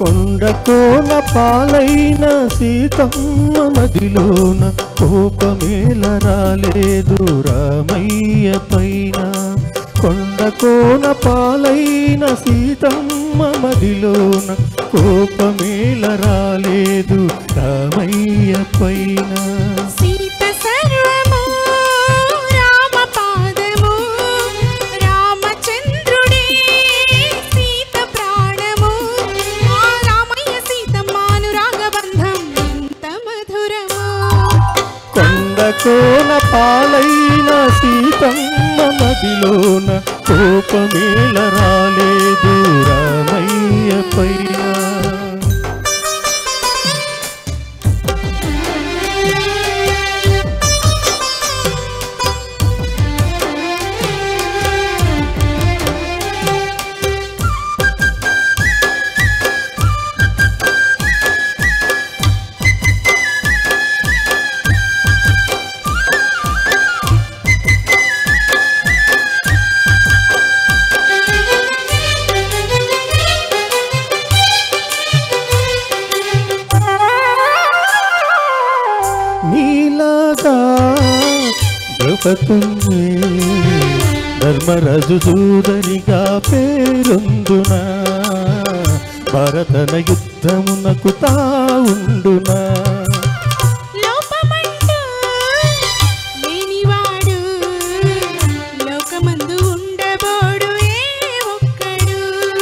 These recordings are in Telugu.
కొండ కోన పాలైన సీతమ్మ మదిలోన కోపమేల రాలేదు రామయ్య పైన కొండ కోన పాలైన సీతమ్మ మదిలోన కోపమేల రాలేదు రామయ్య పైన సీత సర్వము రామ పాదము రామచంద్రుడే సీత ప్రాణము ఆ రామయ్య సీతమ్మ అనురాగబంధం ఎంత మధురమో కొండ కోన పాలైన సీతమ్మ మదిలోన కోపమేల రాలేదు రామయ్య పైన నీలాగా ద్రౌపదుని ధర్మరాజు సూదరిగా పేరొందున భరతన యుద్ధమునకు తావుండునా లోపమంటూ లేనివాడు లోకమందు ఉండబోడు ఏ ఒక్కడు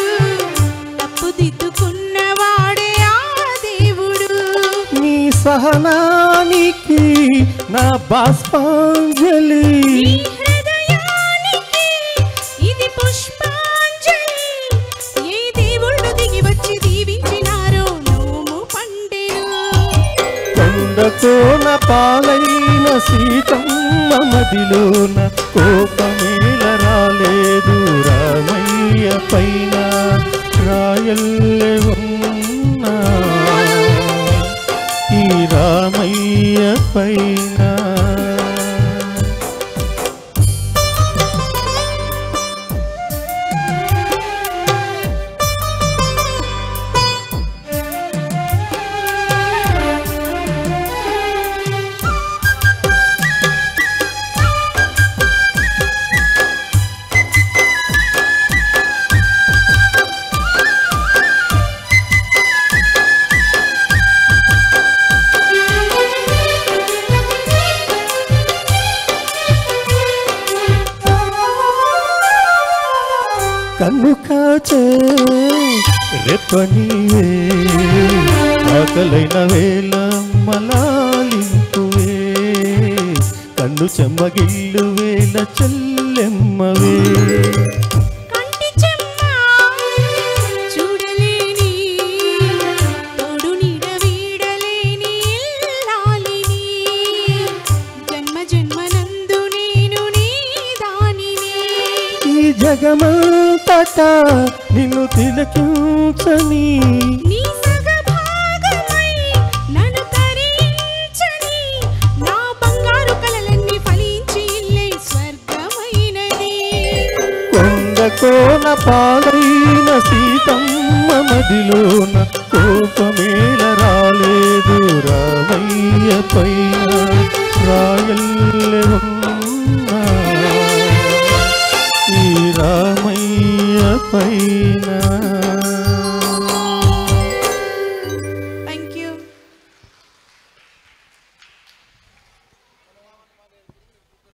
తప్పుదిద్దుకున్నవాడే ఆ దేవుడు నీ సహనానికి నా బాష్పాంజలి ఈ హృదయానికి ఇది పుష్పాంజలి ఏ దేవుళ్ళు దిగి వచ్చి దీవించినారో నోము పండెను కొండకోన పాలైన సీతమ్మ మదిలోన కోపమేల రాలేదు రామయ్య పైన రాయల్లె ఉన్నా ఈ రామయ్య పైన కన్ను కాచే రెప్పనివే ఆకలైన వేళ మలాలింపువే కన్ను చెమ్మగిల్లు వేల చెల్లెమ్మవే కంటి చెమ్మ చూడలేని తోడు నీడ వీడలేని ఇల్లాలిని జన్మ జన్మనందు నేను నీ దానిని ఈ జగమంతటా నిన్ను తిలకించని నీ సగభాగమై నన్ను తరించని నా బంగారు కలలన్నీ ఫలించి ఇల్లే స్వర్గమైనది కొండ కోన పాలైన సీతమ్మ మదిలోన కోపమేల రాలేదు రామయ్య పైన రాయల్లె ఉన్నా ఈ రామయ్య పైన